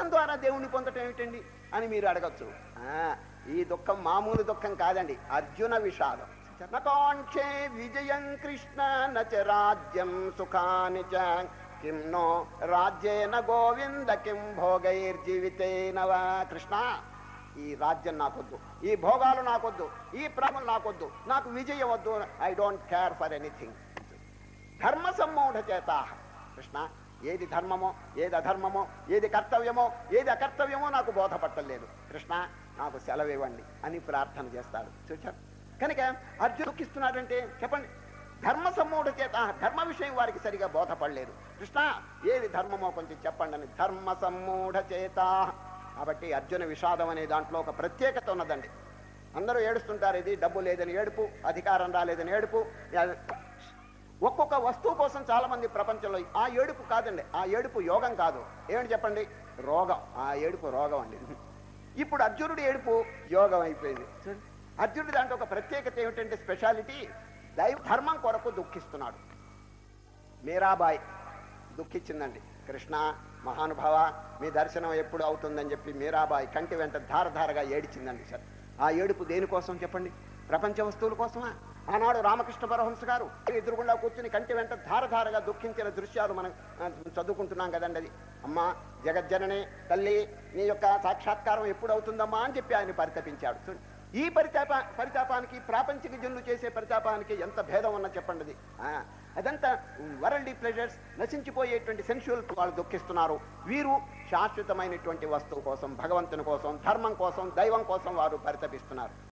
దుఃఖం ద్వారా దేవుణ్ణి పొందటం ఏమిటండి అని మీరు అడగచ్చు ఆ, ఈ దుఃఖం మామూలు దుఃఖం కాదండి అర్జున విషాదం నకాంక్షే విజయం కృష్ణ నచ రాజ్యం సుఖాని చ కిం నో రాజ్యేన గోవింద కిం భోగైర్జీవితేన వా కృష్ణ ఈ రాజ్యం నాకొద్దు ఈ భోగాలు నాకొద్దు ఈ ప్రేమలు నాకొద్దు నాకు విజయం వద్దు I don't care for anything ధర్మ సమ్మూఢ చేత కృష్ణ ఏది ధర్మమో ఏది అధర్మమో ఏది కర్తవ్యమో ఏది అకర్తవ్యమో నాకు బోధపట్టలేదు కృష్ణ నాకు సెలవు ఇవ్వండి అని ప్రార్థన చేస్తాడు చూచారు కనుక అర్జున్ దుఃఖిస్తున్నాడంటే చెప్పండి ధర్మ సమ్మూఢ చేత ధర్మ విషయం వారికి సరిగా బోధపడలేదు కృష్ణ ఏది ధర్మమో కొంచెం చెప్పండి అని ధర్మ సమ్మూఢ చేత కాబట్టి అర్జున విషాదం అనే దాంట్లో ఒక ప్రత్యేకత ఉన్నదండి అందరూ ఏడుస్తుంటారు ఇది డబ్బు లేదని ఏడుపు అధికారం రాలేదని ఏడుపు ఒక్కొక్క వస్తువు కోసం చాలా మంది ప్రపంచంలో ఆ ఏడుపు కాదండి ఆ ఏడుపు యోగం కాదు ఏమిటి చెప్పండి రోగం ఆ ఏడుపు రోగం అండి ఇప్పుడు అర్జునుడి ఏడుపు యోగం అయిపోయింది చూడండి. అర్జునుడి దాంట్లో ఒక ప్రత్యేకత ఏమిటంటే స్పెషాలిటీ దైవ ధర్మం కొరకు దుఃఖిస్తున్నాడు మీరాబాయ్ దుఃఖించిందండి కృష్ణ మహానుభావ మీ దర్శనం ఎప్పుడు అవుతుందని చెప్పి మీరాబాయి కంటి వెంట ధారధారగా ఏడిచిందండి సార్ ఆ ఏడుపు దేనికోసం చెప్పండి ప్రపంచ వస్తువుల కోసమా ఆనాడు రామకృష్ణ పరహంస గారు ఎదురుగుండా కూర్చుని కంటి వెంట ధారధారగా దుఃఖించిన దృశ్యాలు మనం ఆ, చదువుకుంటున్నాం కదండి అది అమ్మా జగజ్జననే తల్లి నీ యొక్క సాక్షాత్కారం ఎప్పుడు అవుతుందమ్మా అని చెప్పి ఆయన పరితపించాడు చూడండి. ఈ పరితాప పరితాపానికి ప్రాపంచిక జనులు చేసే పరితాపానికి ఎంత భేదం ఉన్నా చెప్పండి అది. ఆ, అదంతా వరల్డ్ ప్లెజర్స్ నశించిపోయేటువంటి సెన్షువల్ వాళ్ళు దుఃఖిస్తున్నారు వీరు శాశ్వతమైనటువంటి వస్తువు కోసం భగవంతుని కోసం ధర్మం కోసం దైవం కోసం వారు పరితపిస్తున్నారు